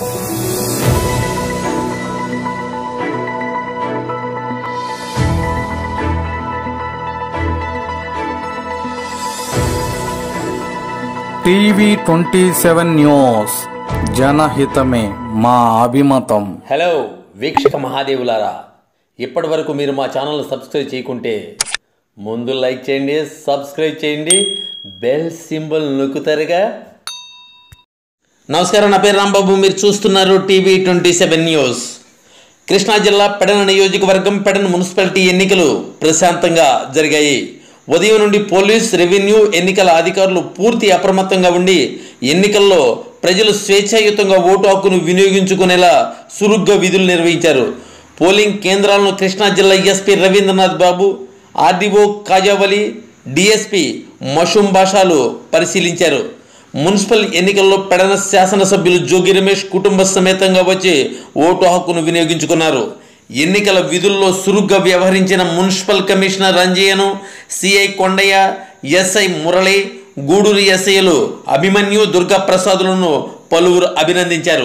TV twenty seven news జనహితమే మా అభిమతం హలో వీక్షక మహాదేవులారా ఇప్పటి వరకు మీరు మా ఛానల్ సబ్స్క్రైబ్ చేయకుంటే ముందు లైక్ చేయండి సబ్స్క్రైబ్ చేయండి బెల్ సింబల్ నొక్కుతారుగా నమస్కారం నా పేరు రాంబాబు మీరు చూస్తున్నారు TV twenty seven news Krishna జిల్లా పెడన నియోజకవర్గం పెడన మున్సిపాలిటీ ఎన్నికలు ప్రశాంతంగా జరిగాయి ఉదయం నుండి పోలీస్ రెవెన్యూ ఎన్నికల అధికారులు పూర్తి అప్రమత్తంగా ఉండి ఎన్నికల్లో ప్రజలు స్వేచ్ఛాయుతంగా ఓటు హక్కును వినియోగించుకునేలా సురుగ్గా విధులు నిర్వహించారు పోలింగ్ కేంద్రాలను కృష్ణా జిల్లా SP Ravindranath Babu RDO Kajavali DSP Mashoom భాషాలు పరిశీలించారు మున్సిపల్ ఎన్నికల్లో పెడన శాసనసభ్యులు జోగి రమేష్ కుటుంబ సమేతంగా వచ్చి ఓటు హక్కును వినియోగించుకున్నారు ఎన్నికల విధుల్లో సురుగ్గా వ్యవహరించిన మున్సిపల్ కమిషనర్ రంజయ్యను సిఐ కొండయ్య ఎస్ఐ మురళి గూడూరు ఎస్ఐలు అభిమన్యు దుర్గా ప్రసాదులను పలువురు అభినందించారు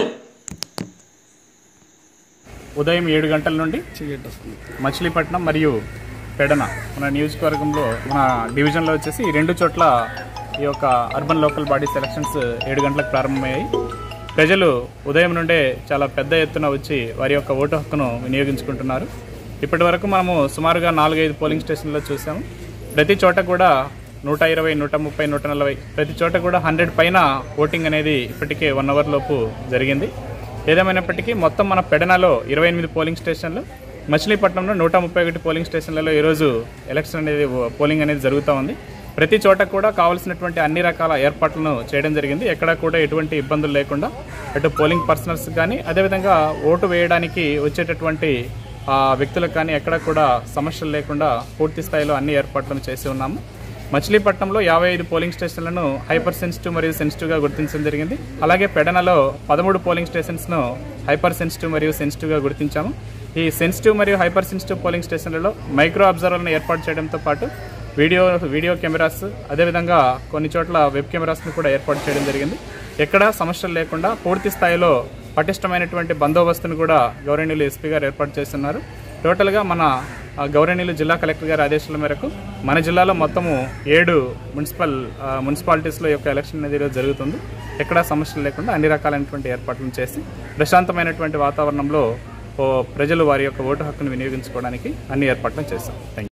ఉదయం ఏడు గంటల నుండి మచిలీపట్నం మరియు పెడన మన నియోజకవర్గంలో మన డివిజన్లో వచ్చేసి ఈ రెండు చోట్ల ఈ యొక్క అర్బన్ లోకల్ బాడీ సెలక్షన్స్ ఏడు గంటలకు ప్రారంభమయ్యాయి ప్రజలు ఉదయం నుండే చాలా పెద్ద ఎత్తున వచ్చి వారి యొక్క ఓటు హక్కును వినియోగించుకుంటున్నారు ఇప్పటి వరకు మనము సుమారుగా నాలుగైదు పోలింగ్ స్టేషన్లో చూసాము ప్రతి చోట కూడా నూట ఇరవై నూట ముప్పై నూట నలభై ప్రతి చోట కూడా హండ్రెడ్ పైన ఓటింగ్ అనేది ఇప్పటికే వన్ అవర్ లోపు జరిగింది ఏదేమైనప్పటికీ మొత్తం మన పెడనలో ఇరవై ఎనిమిది పోలింగ్ స్టేషన్లు మచిలీపట్నంలో నూట ముప్పై ఒకటి పోలింగ్ స్టేషన్లలో ఈరోజు ఎలక్షన్ అనేది పోలింగ్ అనేది జరుగుతూ ఉంది ప్రతి చోట కూడా కావాల్సినటువంటి అన్ని రకాల ఏర్పాట్లను చేయడం జరిగింది ఎక్కడా కూడా ఎటువంటి ఇబ్బందులు లేకుండా అటు పోలింగ్ పర్సనల్స్ కానీ అదేవిధంగా ఓటు వేయడానికి వచ్చేటటువంటి ఆ, వ్యక్తులకు కానీ ఎక్కడ కూడా సమస్యలు లేకుండా పూర్తి స్థాయిలో అన్ని ఏర్పాట్లను చేసి ఉన్నాము మచిలీపట్నంలో యాభై ఐదు పోలింగ్ స్టేషన్లను హైపర్ సెన్సిటివ్ మరియు సెన్సిటివ్గా గుర్తించడం జరిగింది అలాగే పెడనలో పదమూడు పోలింగ్ స్టేషన్స్ను హైపర్ సెన్సిటివ్ మరియు సెన్సిటివ్గా గుర్తించాము ఈ సెన్సిటివ్ మరియు హైపర్ సెన్సిటివ్ పోలింగ్ స్టేషన్లలో మైక్రో అబ్జర్వర్లను ఏర్పాటు చేయడంతో పాటు వీడియో వీడియో కెమెరాస్ అదేవిధంగా కొన్ని చోట్ల వెబ్ కెమెరాస్ను కూడా ఏర్పాటు చేయడం జరిగింది ఎక్కడా సమస్యలు లేకుండా పూర్తి స్థాయిలో పటిష్టమైనటువంటి బందోబస్తును కూడా గౌరవనీయులు ఎస్పీ గారు ఏర్పాటు చేస్తున్నారు టోటల్గా మన ఆ, గౌరవనీయులు జిల్లా కలెక్టర్ గారి ఆదేశాల మేరకు మన జిల్లాలో మొత్తము ఏడు మున్సిపల్ ఆ, మున్సిపాలిటీస్లో యొక్క ఎలక్షన్ అనేది ఈరోజు జరుగుతుంది ఎక్కడా సమస్యలు లేకుండా అన్ని రకాలైనటువంటి ఏర్పాట్లను చేసి ప్రశాంతమైనటువంటి వాతావరణంలో ఓ, ప్రజలు వారి యొక్క ఓటు హక్కును వినియోగించుకోవడానికి అన్ని ఏర్పాట్లను చేస్తాం థ్యాంక్ యూ